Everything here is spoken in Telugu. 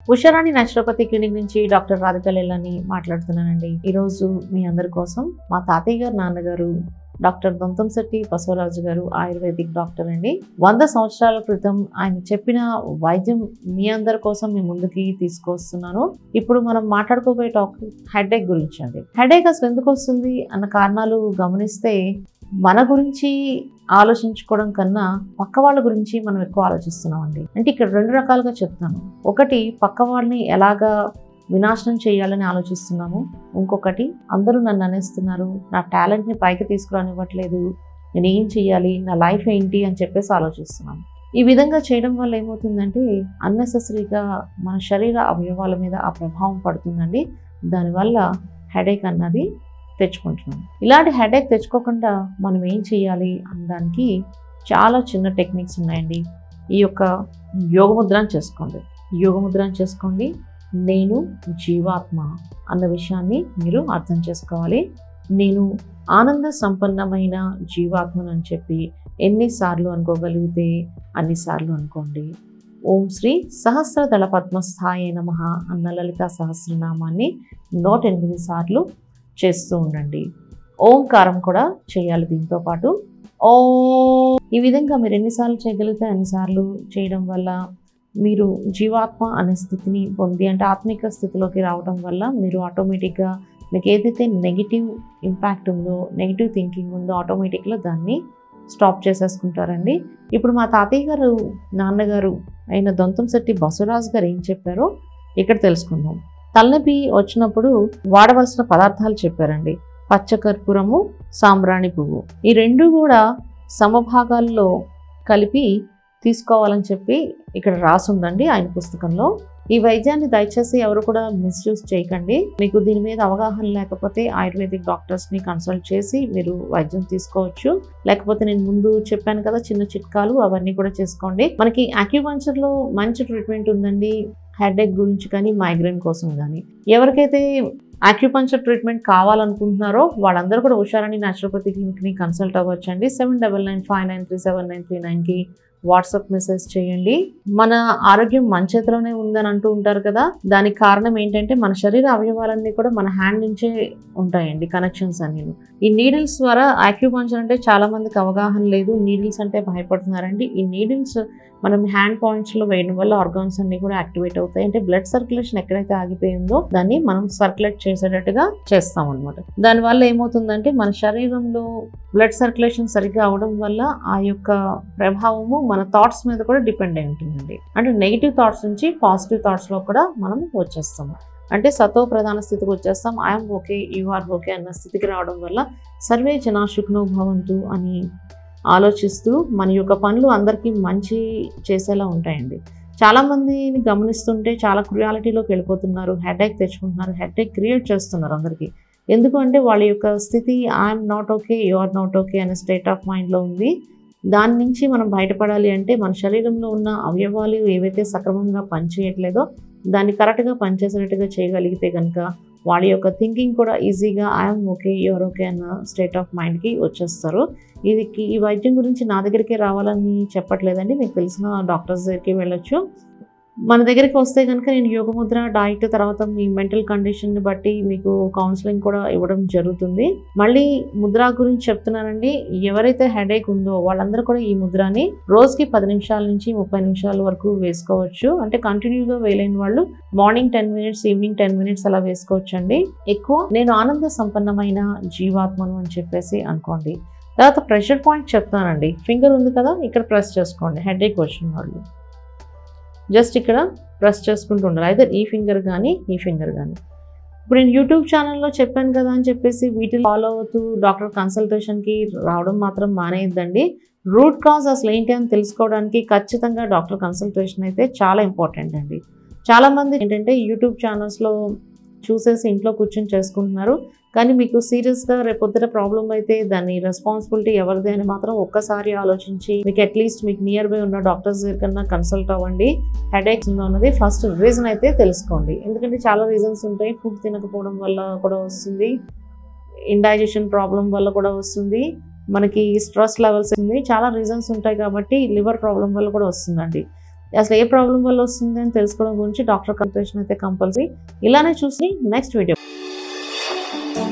ఉషారాణి న్యాచురోపతి క్లినిక్ నుంచి డాక్టర్ రాధిక లెల్లని మాట్లాడుతున్నానండి ఈరోజు మీ అందరి కోసం మా తాతయ్య గారు నాన్నగారు డాక్టర్ దొంతంశెట్టి బసవరాజు గారు ఆయుర్వేదిక్ డాక్టర్ అండి వంద సంవత్సరాల క్రితం ఆయన చెప్పిన వైద్యం మీ అందరి కోసం మీ ముందుకి తీసుకొస్తున్నాను ఇప్పుడు మనం మాట్లాడుకోబోయే టాపిక్ హెడేక్ గురించి అండి హెడేక్ అసలు ఎందుకు వస్తుంది అన్న కారణాలు గమనిస్తే మన గురించి ఆలోచించుకోవడం కన్నా పక్క వాళ్ళ గురించి మనం ఎక్కువ ఆలోచిస్తున్నామండి అంటే ఇక్కడ రెండు రకాలుగా చెప్తాను ఒకటి పక్క వాళ్ళని ఎలాగా వినాశనం చేయాలని ఆలోచిస్తున్నాము ఇంకొకటి అందరూ నన్ను అనేస్తున్నారు నా టాలెంట్ని పైకి తీసుకురానివ్వట్లేదు నేను ఏం చేయాలి నా లైఫ్ ఏంటి అని చెప్పేసి ఆలోచిస్తున్నాను ఈ విధంగా చేయడం వల్ల ఏమవుతుందంటే అన్నెసెసరీగా మన శరీర అవయవాల మీద ఆ ప్రభావం పడుతుందండి దానివల్ల హెడేక్ అన్నది తెచ్చుకుంటున్నాం ఇలాంటి హెడేక్ తెచ్చుకోకుండా మనం ఏం చేయాలి అనడానికి చాలా చిన్న టెక్నిక్స్ ఉన్నాయండి ఈ యొక్క యోగముద్రను చేసుకోండి యోగముద్రను చేసుకోండి నేను జీవాత్మ అన్న విషయాన్ని మీరు అర్థం చేసుకోవాలి నేను ఆనంద సంపన్నమైన జీవాత్మను అని చెప్పి ఎన్నిసార్లు అనుకోగలిగితే అన్నిసార్లు అనుకోండి ఓం శ్రీ సహస్రదళ పద్మస్థాయ నమ అన్న లలిత సహస్రనామాన్ని నూట ఎనిమిది సార్లు చేస్తూ ఉండండి ఓంకారం కూడా చేయాలి దీంతో పాటు ఓ ఈ విధంగా మీరు ఎన్నిసార్లు చేయగలిగితే అన్నిసార్లు చేయడం వల్ల మీరు జీవాత్మ అనే స్థితిని పొంది అంటే ఆత్మిక స్థితిలోకి రావడం వల్ల మీరు ఆటోమేటిక్గా మీకు ఏదైతే నెగిటివ్ ఇంపాక్ట్ ఉందో నెగిటివ్ థింకింగ్ ఉందో ఆటోమేటిక్గా దాన్ని స్టాప్ చేసేసుకుంటారండి ఇప్పుడు మా తాతయ్య గారు నాన్నగారు అయిన దొంతంశెట్టి బసవరాజు గారు ఏం చెప్పారో ఇక్కడ తెలుసుకుందాం తలనొప్పి వచ్చినప్పుడు వాడవలసిన పదార్థాలు చెప్పారండి పచ్చకర్పూరము సాంబ్రాణి పువ్వు ఈ రెండు కూడా సమభాగాల్లో కలిపి తీసుకోవాలని చెప్పి ఇక్కడ రాసుందండి ఆయన పుస్తకంలో ఈ వైద్యాన్ని దయచేసి ఎవరు కూడా మిస్యూజ్ చేయకండి మీకు దీని మీద అవగాహన లేకపోతే ఆయుర్వేదిక్ డాక్టర్స్ని కన్సల్ట్ చేసి మీరు వైద్యం తీసుకోవచ్చు లేకపోతే నేను ముందు చెప్పాను కదా చిన్న చిట్కాలు అవన్నీ కూడా చేసుకోండి మనకి అక్యుపంచర్లో మంచి ట్రీట్మెంట్ ఉందండి హెడేక్ గురించి కానీ మైగ్రేన్ కోసం కానీ ఎవరికైతే ఆక్యుపంచర్ ట్రీట్మెంట్ కావాలనుకుంటున్నారో వాళ్ళందరూ కూడా హుషారని న్యాచురోపతి క్లినిక్ని కన్సల్ట్ అవ్వచ్చండి seven double nine five nine three seven nine three నైన్కి వాట్సాప్ మెసేజ్ చేయండి మన ఆరోగ్యం మన చేతిలోనే ఉందని అంటూ ఉంటారు కదా దానికి కారణం ఏంటంటే మన శరీర అవయవాలన్నీ కూడా మన హ్యాండ్ నుంచే ఉంటాయండి కనెక్షన్స్ అన్ని ఈ నీడిల్స్ ద్వారా ఆక్యుపంచర్ అంటే చాలా మందికి అవగాహన లేదు నీడిల్స్ అంటే భయపడుతున్నారండి ఈ నీడిల్స్ మనం హ్యాండ్ పాయింట్స్లో వేయడం వల్ల ఆర్గాన్స్ అన్ని కూడా యాక్టివేట్ అవుతాయి అంటే బ్లడ్ సర్క్యులేషన్ ఎక్కడైతే ఆగిపోయిందో దాన్ని మనం సర్క్యులేట్ చేసేటట్టుగా చేస్తాం అనమాట దానివల్ల ఏమవుతుందంటే మన శరీరంలో బ్లడ్ సర్క్యులేషన్ సరిగ్గా అవడం వల్ల ఆ యొక్క ప్రభావము మన థాట్స్ మీద కూడా డిపెండ్ అయి ఉంటుందండి అంటే నెగిటివ్ థాట్స్ నుంచి పాజిటివ్ థాట్స్లో కూడా మనం వచ్చేస్తాము అంటే సతో ప్రధాన స్థితికి వచ్చేస్తాం I'm okay you are okay అన్న స్థితికి రావడం వల్ల సర్వే జనా శుక్నో భవంతు అని ఆలోచిస్తూ మన యొక్క పనులు అందరికీ మంచి చేసేలా ఉంటాయండి చాలామందిని గమనిస్తుంటే చాలా క్రియాలిటీలోకి వెళ్ళిపోతున్నారు హెడేక్ తెచ్చుకుంటున్నారు హెడేక్ క్రియేట్ చేస్తున్నారు అందరికీ ఎందుకంటే వాళ్ళ యొక్క స్థితి I'm not okay you are not okay అనే స్టేట్ ఆఫ్ మైండ్లో ఉంది దాని నుంచి మనం బయటపడాలి అంటే మన శరీరంలో ఉన్న అవయవాలు ఏవైతే సక్రమంగా పనిచేయట్లేదో దాన్ని కరెక్ట్గా పనిచేసేటట్టుగా చేయగలిగితే కనుక వాళ్ళ యొక్క థింకింగ్ కూడా ఈజీగా ఐఎమ్ ఓకే యువర్ ఓకే అన్న స్టేట్ ఆఫ్ మైండ్కి వచ్చేస్తారు ఇది ఈ వైద్యం గురించి నా దగ్గరికి రావాలని చెప్పట్లేదండి మీకు తెలిసిన డాక్టర్స్ దగ్గరికి వెళ్ళొచ్చు మన దగ్గరికి వస్తే కనుక నేను యోగముద్ర డైట్ తర్వాత మీ మెంటల్ కండిషన్ని బట్టి మీకు కౌన్సిలింగ్ కూడా ఇవ్వడం జరుగుతుంది మళ్ళీ ముద్ర గురించి చెప్తున్నానండి ఎవరైతే హెడేక్ ఉందో వాళ్ళందరూ కూడా ఈ ముద్రని రోజుకి పది నిమిషాల నుంచి ముప్పై నిమిషాల వరకు వేసుకోవచ్చు అంటే కంటిన్యూగా వేయలేని వాళ్ళు morning ten minutes evening ten minutes అలా వేసుకోవచ్చు అండి ఎక్కువ నేను ఆనంద సంపన్నమైన జీవాత్మను అని చెప్పేసి అనుకోండి తర్వాత ప్రెషర్ పాయింట్ చెప్తానండి ఫింగర్ ఉంది కదా ఇక్కడ ప్రెస్ చేసుకోండి హెడేక్ వచ్చిన వాళ్ళు జస్ట్ ఇక్కడ ప్రెస్ చేసుకుంటూ ఉండాలి అయితే ఈ ఫింగర్ కానీ ఈ ఫింగర్ కానీ ఇప్పుడు నేను యూట్యూబ్ ఛానల్లో చెప్పాను కదా అని చెప్పేసి వీటిని ఫాలో అవుతూ డాక్టర్ కన్సల్టేషన్కి రావడం మాత్రం మానేయద్దండి రూట్ కాజ్ అసలు ఏంటి అని తెలుసుకోవడానికి ఖచ్చితంగా డాక్టర్ కన్సల్టేషన్ అయితే చాలా ఇంపార్టెంట్ అండి చాలామంది ఏంటంటే యూట్యూబ్ ఛానల్స్లో చూసేసి ఇంట్లో కూర్చొని చేసుకుంటున్నారు కానీ మీకు సీరియస్గా రేపొద్దున ప్రాబ్లం అయితే దాని రెస్పాన్సిబిలిటీ ఎవరిది అని మాత్రం ఒక్కసారి ఆలోచించి మీకు అట్లీస్ట్ మీకు నియర్ బై ఉన్న డాక్టర్స్ దగ్గర కన్సల్ట్ అవ్వండి హెడేక్స్ ఉందో అన్నది ఫస్ట్ రీజన్ అయితే తెలుసుకోండి ఎందుకంటే చాలా రీజన్స్ ఉంటాయి ఫుడ్ తినకపోవడం వల్ల కూడా వస్తుంది ఇండైజెషన్ ప్రాబ్లం వల్ల కూడా వస్తుంది మనకి స్ట్రెస్ లెవెల్స్ ఉంది చాలా రీజన్స్ ఉంటాయి కాబట్టి లివర్ ప్రాబ్లం వల్ల కూడా వస్తుందండి అసలు ఏ ప్రాబ్లం వల్ల వస్తుంది అని తెలుసుకోవడం గురించి డాక్టర్ కన్సల్టేషన్ అయితే కంపల్సరీ ఇలానే చూసి నెక్స్ట్ వీడియో